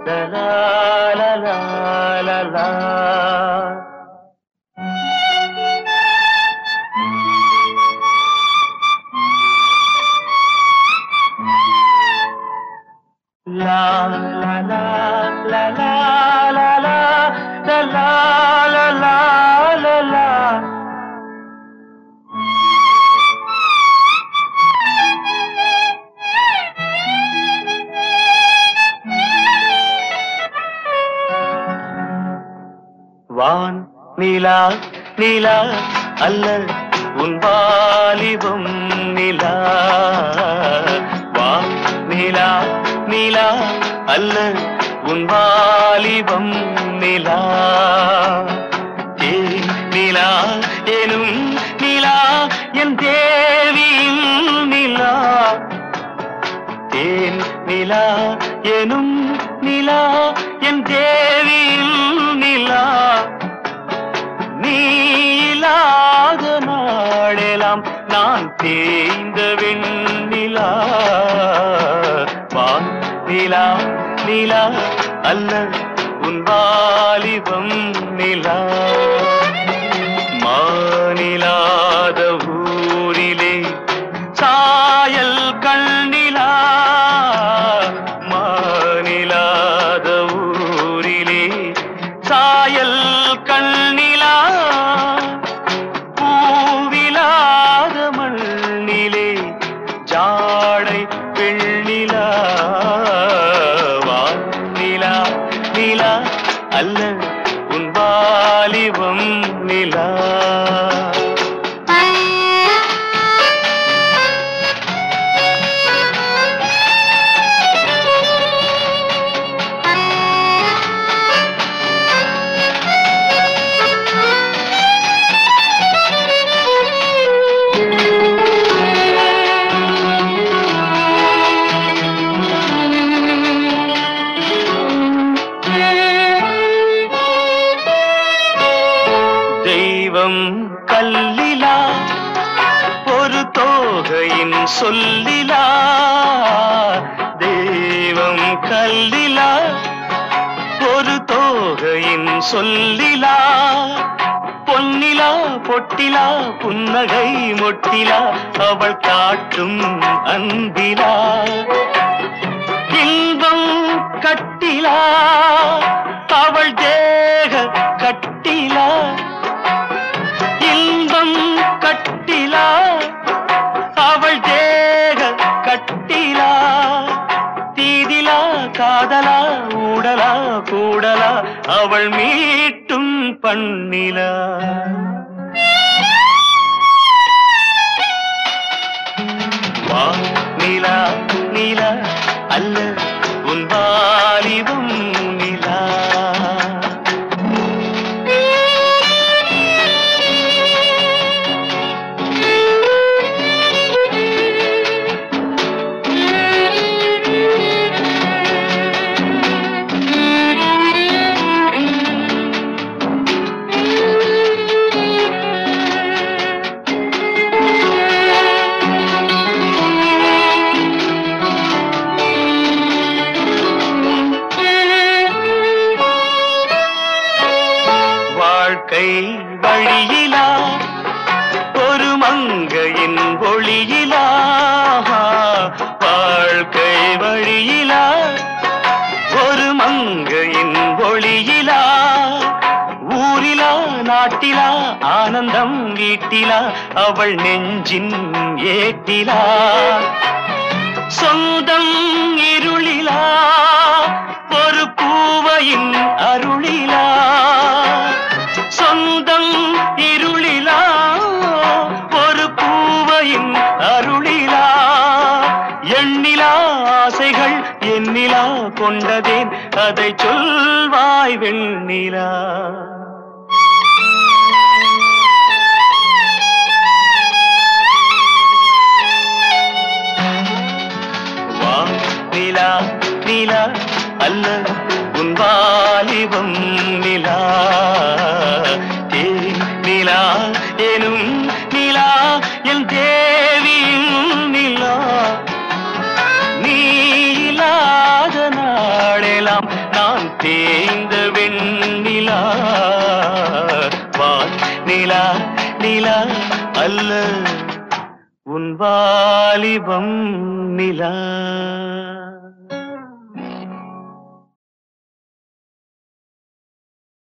லலா லலா லலா La la la la la la la la la la la la la வான் நிலா நிலா அல்ல உன் வாலிபம் நிலா வான் நிலா நிலா அல்ல உன் வாலிபம் நிலா ஏ நிலா எனும் நிலா என் தேவியின் நிலா தேன் நிலா எனும் நிலா என் தேவியின் நிலா நீ இல்லாத நாளெல்லாம் நான் தேய்ந்த வெண்ணிலா வான் நிலா நிலா அல்ல உன் வாலிபம் நிலா மானிலாத ஊரிலே சாயல் கண்ணிலா மானிலாத ஊரிலே சாயல் கண்ணிலா பூவிலாத மண்ணிலே ஜாடை பெண்ணிலா வானிலா நிலா அல்ல உன் வாலிபம் நிலா தெய்வம் கல்லிலா ஒரு தோகையின் சொல்லிலா தெய்வம் கல்லிலா ஒரு தோகையின் சொல்லிலா பொன்னிலா பொட்டிலா புன்னகை மொட்டிலா அவள் காட்டும் அன்பிலா இன்பம் கட்டிலா அவள் தேக கட்டிலா இன்பம் கட்டிலா அவள் தேக கட்டிலா தீதிலா காதலா ஊடலா கூடலா அவள் மீட்டும் பண்ணிலா வா நிலா நிலா அல்ல உன் வாலிபம் நிலா வாழ்க்கை வழியிலா ஒரு மங்கையின் ஒளியிலா வாழ்க்கை வழியிலா ஒரு மங்கையின் ஒளியிலா ஊரிலா நாட்டிலா ஆனந்தம் வீட்டிலா அவள் நெஞ்சின் ஏட்டிலா சொந்தம் இருளிலா ஒரு பூவையின் அருளிலா சொந்தம் இருளிலா ஒரு பூவையின் அருளிலா எண்ணிலா ஆசைகள் எண்ணிலா கொண்டதேன் அதை சொல்வாய் வெண்ணிலா வா நிலா நிலா அல்ல உன் வாலிபம் நிலா ஏ நிலா எனும் நிலா என் தேவியும் நிலா நீ இல்லாத நாளெல்லாம் நான் வானம் தேய்ந்த வெண்ணிலா வான் நிலா நிலா அல்ல உன் வாலிபம் நிலா